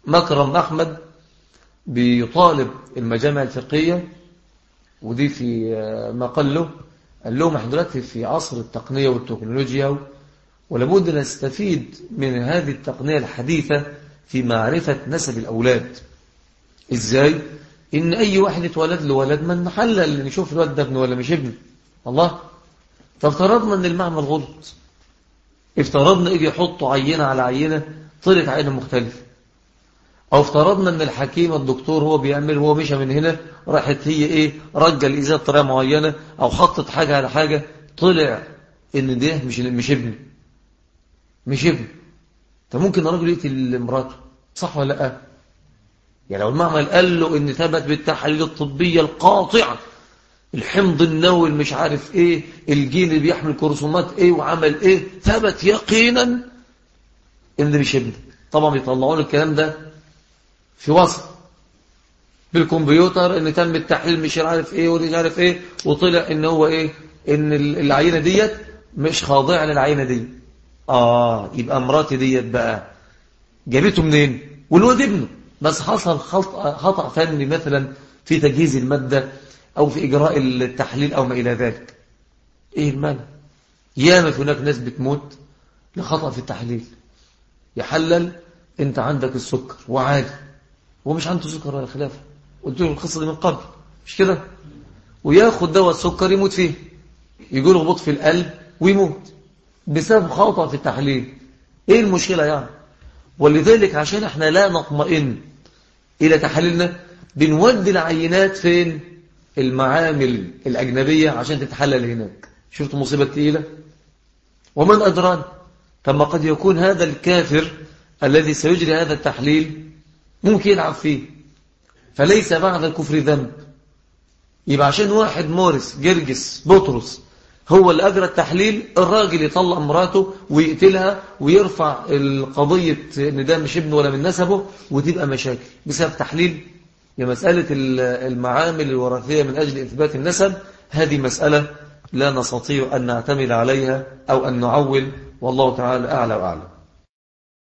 مكرم أحمد بيطالب المجامع الفقهية ودي في ما قال له قال لهم احنا دلوقتي في عصر التقنية والتكنولوجيا ولابد نستفيد من هذه التقنية الحديثة في معرفة نسب الأولاد إزاي؟ إن أي واحد اتولد له ولد من محلل نشوف الولد ده ابنه ولا مش ابنه الله فافترضنا أن المعمل غلط افترضنا إيه يحطوا عينة على عينة طلعت عينة مختلفة أو افترضنا أن الحكيم الدكتور هو بيعمل هو مشى من هنا راحت هي إيه رجل الإزازة بطريقة معينة أو حطت حاجة على حاجة طلع إن ده مش مش ابنه مش ابنه فممكن الراجل يقتل مراته صح ولا لا يعني لو المعمل قال له ان ثبت بالتحاليل الطبية القاطعة الحمض النووي مش عارف ايه الجين اللي بيحمل كرسومات ايه وعمل ايه ثبت يقينا ان ده مش ابنه طبعا بيطلعون الكلام ده في وصف بالكمبيوتر ان تم التحليل مش عارف ايه ومش عارف ايه وطلع ان هو ايه ان العينة ديت مش خاضعة للعينة دي اه يبقى مراتي ديت بقى جابته منين والواد ابنه بس حصل خطأ فني مثلا في تجهيز المادة أو في إجراء التحليل أو ما إلى ذلك إيه المانع ياما هناك ناس بتموت لخطأ في التحليل يحلل أنت عندك السكر وعادي ومش عنده سكر ولا خلافه قلت له القصة دي من قبل مش كده وياخد دواء السكر يموت فيه يقول هبوط في القلب ويموت بسبب خطأ في التحليل ايه المشكلة يعني ولذلك عشان احنا لا نطمئن إلى تحليلنا بنودي العينات فين المعامل الأجنبية عشان تتحلل هناك شفت مصيبة تقيلة ومن أدران طب قد يكون هذا الكافر الذي سيجري هذا التحليل ممكن يلعب فيه فليس بعد الكفر ذنب يبقى عشان واحد مورس جرجس بطرس هو اللي أجرى التحليل الراجل يطلق مراته ويقتلها ويرفع القضية ان ده مش ابنه ولا من نسبه وتبقى مشاكل بسبب تحليل يا مسألة المعامل الوراثية من أجل إثبات النسب هذه مسألة لا نستطيع أن نعتمد عليها أو أن نعول والله تعالى أعلى وأعلم